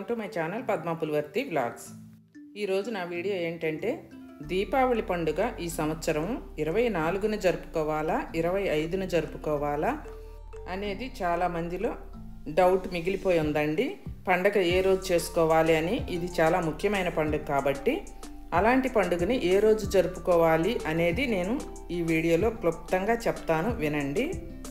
to my channel Padma Pulivarthi vlogs ఈరోజు నా video ఏంటంటే దీపావళి పండుగ ఈ సంవత్సరం ఇరవై నాలుగున జరుపుకోవాలా ఇరవై ఐదున జరుపుకోవాలా అనేది చాలా మందిలో డౌట్ మిగిలిపోయి ఉందండి పండగ ఏ రోజు చేసుకోవాలి అని ఇది చాలా ముఖ్యమైన పండుగ కాబట్టి అలాంటి పండుగని ఏ రోజు జరుపుకోవాలి అనేది నేను ఈ వీడియోలో క్లుప్తంగా చెప్తాను వినండి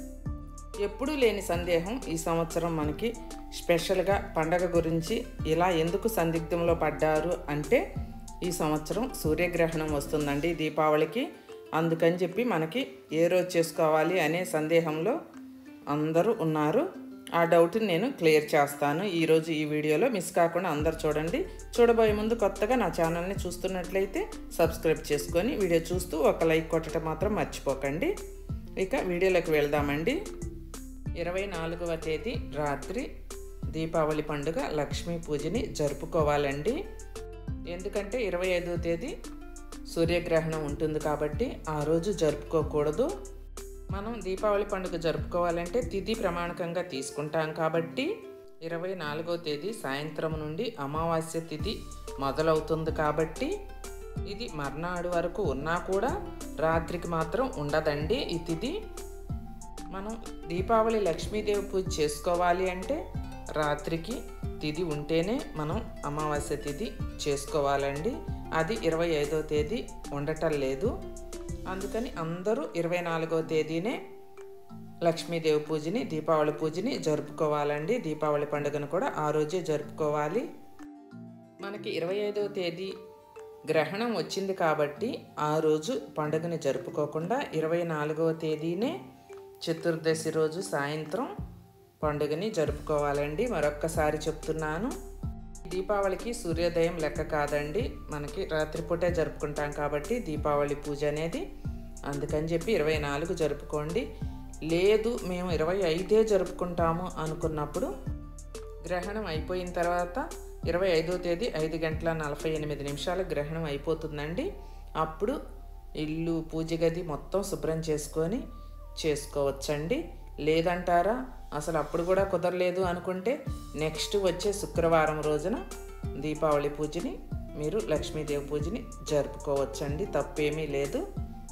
ఎప్పుడూ లేని సందేహం ఈ సంవత్సరం మనకి స్పెషల్గా పండగ గురించి ఇలా ఎందుకు సందిగ్ధంలో పడ్డారు అంటే ఈ సంవత్సరం సూర్యగ్రహణం వస్తుందండి దీపావళికి అందుకని చెప్పి మనకి ఏ రోజు చేసుకోవాలి అనే సందేహంలో అందరూ ఉన్నారు ఆ డౌట్ని నేను క్లియర్ చేస్తాను ఈరోజు ఈ వీడియోలో మిస్ కాకుండా అందరు చూడండి చూడబోయే ముందు కొత్తగా నా ఛానల్ని చూస్తున్నట్లయితే సబ్స్క్రైబ్ చేసుకొని వీడియో చూస్తూ ఒక లైక్ కొట్టడం మాత్రం మర్చిపోకండి ఇక వీడియోలోకి వెళ్దామండి ఇరవై నాలుగవ తేదీ రాత్రి దీపావళి పండుగ లక్ష్మీ పూజని జరుపుకోవాలండి ఎందుకంటే ఇరవై ఐదవ తేదీ సూర్యగ్రహణం ఉంటుంది కాబట్టి ఆ రోజు జరుపుకోకూడదు మనం దీపావళి పండుగ జరుపుకోవాలంటే తిథి ప్రమాణకంగా తీసుకుంటాం కాబట్టి ఇరవై నాలుగవ తేదీ సాయంత్రం నుండి అమావాస్య తిథి మొదలవుతుంది కాబట్టి ఇది మర్నాడు వరకు ఉన్నా కూడా రాత్రికి మాత్రం ఉండదండి ఈ తిథి మనం దీపావళి లక్ష్మీదేవి పూజ చేసుకోవాలి అంటే రాత్రికి తిథి ఉంటేనే మనం అమావాస్య తిథి చేసుకోవాలండి అది ఇరవై ఐదో తేదీ ఉండటం లేదు అందుకని అందరూ ఇరవై నాలుగో తేదీనే లక్ష్మీదేవి పూజని దీపావళి పూజని జరుపుకోవాలండి దీపావళి పండుగను కూడా ఆ రోజే జరుపుకోవాలి మనకి ఇరవై ఐదవ తేదీ గ్రహణం వచ్చింది కాబట్టి ఆ రోజు పండుగని జరుపుకోకుండా ఇరవై నాలుగవ తేదీనే చతుర్దశి రోజు సాయంత్రం పండుగని జరుపుకోవాలండి మరొక్కసారి చెప్తున్నాను దీపావళికి సూర్యోదయం లెక్క కాదండి మనకి రాత్రిపూటే జరుపుకుంటాం కాబట్టి దీపావళి పూజ అనేది అందుకని చెప్పి ఇరవై నాలుగు జరుపుకోండి లేదు మేము ఇరవై ఐదే జరుపుకుంటాము అనుకున్నప్పుడు గ్రహణం అయిపోయిన తర్వాత ఇరవై ఐదో తేదీ ఐదు గంటల నలభై ఎనిమిది నిమిషాల గ్రహణం అయిపోతుందండి అప్పుడు ఇల్లు పూజ గది మొత్తం శుభ్రం చేసుకొని చేసుకోవచ్చండి లేదంటారా అసలు అప్పుడు కూడా కుదరలేదు అనుకుంటే నెక్స్ట్ వచ్చే శుక్రవారం రోజున దీపావళి పూజని మీరు లక్ష్మీదేవి పూజని జరుపుకోవచ్చండి తప్పేమీ లేదు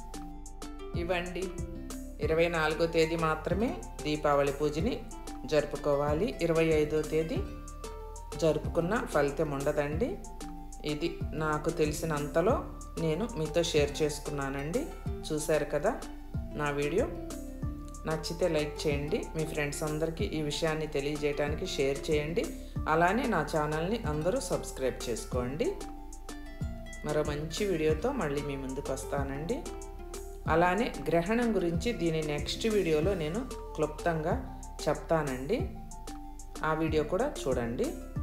ఇవ్వండి ఇరవై నాలుగో తేదీ మాత్రమే దీపావళి పూజని జరుపుకోవాలి ఇరవై ఐదో తేదీ జరుపుకున్న ఫలితం ఉండదండి ఇది నాకు తెలిసినంతలో నేను మీతో షేర్ చేసుకున్నానండి చూశారు కదా నా వీడియో నచ్చితే లైక్ చేయండి మీ ఫ్రెండ్స్ అందరికీ ఈ విషయాన్ని తెలియజేయడానికి షేర్ చేయండి అలానే నా ఛానల్ని అందరూ సబ్స్క్రైబ్ చేసుకోండి మరో మంచి వీడియోతో మళ్ళీ మీ ముందుకు వస్తానండి అలానే గ్రహణం గురించి దీని నెక్స్ట్ వీడియోలో నేను క్లుప్తంగా చెప్తానండి ఆ వీడియో కూడా చూడండి